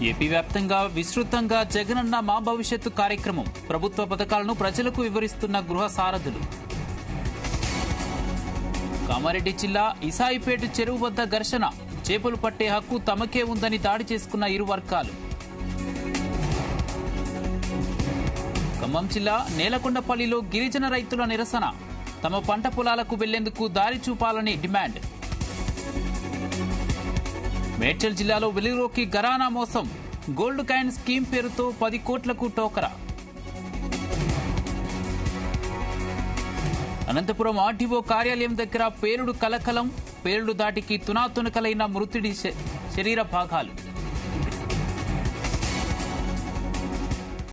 AP వ్యాప్తంగా విస్తృతంగా జగనన్న మా భవిష్యత్తు కార్యక్రమం ప్రభుత్వ పథకాలను ప్రజలకు వివరిస్తున్న గృహ సారథులు కామారెడ్డి జిల్లా ఇసాయిపేట చెరువు వద్ద ఘర్షణ చేపలు పట్టే హక్కు తమకే ఉందని దాడి చేసుకున్న ఇరు వర్గాలు ఖమ్మం జిల్లా నేలకొండపల్లిలో గిరిజన రైతుల నిరసన తమ పంట పొలాలకు వెళ్లేందుకు దారి చూపాలని డిమాండ్ మేడ్చల్ జిల్లాలో వెలుగులోకి గరానా మోసం గోల్డ్ కాయిన్ స్కీమ్ పేరుతో పది కోట్లకు టోకరా అనంతపురం ఆర్టీఓ కార్యాలయం దగ్గర పేలుడు కలకలం పేలుడు దాటికి తునాతునకలైన మృతుడి శ- శరీర భాగాలు